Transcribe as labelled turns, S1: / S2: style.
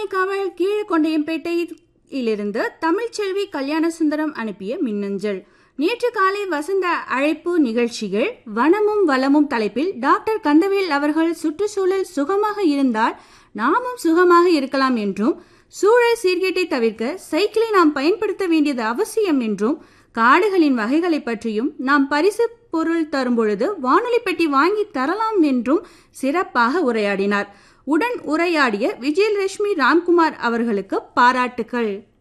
S1: திருவானைக்காவல் கீழக்கொண்டையம்பேட்டையிலிருந்து தமிழ்ச்செல்வி கல்யாணசுந்தரம் அனுப்பிய மின்னஞ்சல் நேற்று காலை வசந்த அழைப்பு நிகழ்ச்சிகள் வனமும் வளமும் தலைப்பில் டாக்டர் கந்தவேல் அவர்கள் சுற்றுச்சூழல் சுகமாக இருந்தால் நாமும் சுகமாக இருக்கலாம் என்றும் சூழல் சீர்கேட்டை தவிர்க்க சைக்கிளை நாம் பயன்படுத்த வேண்டியது அவசியம் என்றும் காடுகளின் வகைகளை பற்றியும் நாம் பரிசு பொருள் தரும் பொழுது வானொலி பெட்டி வாங்கி தரலாம் என்றும் சிறப்பாக உரையாடினார் உடன் உரையாடிய விஜயலட்சுமி ராம்குமார் அவர்களுக்கு பாராட்டுக்கள்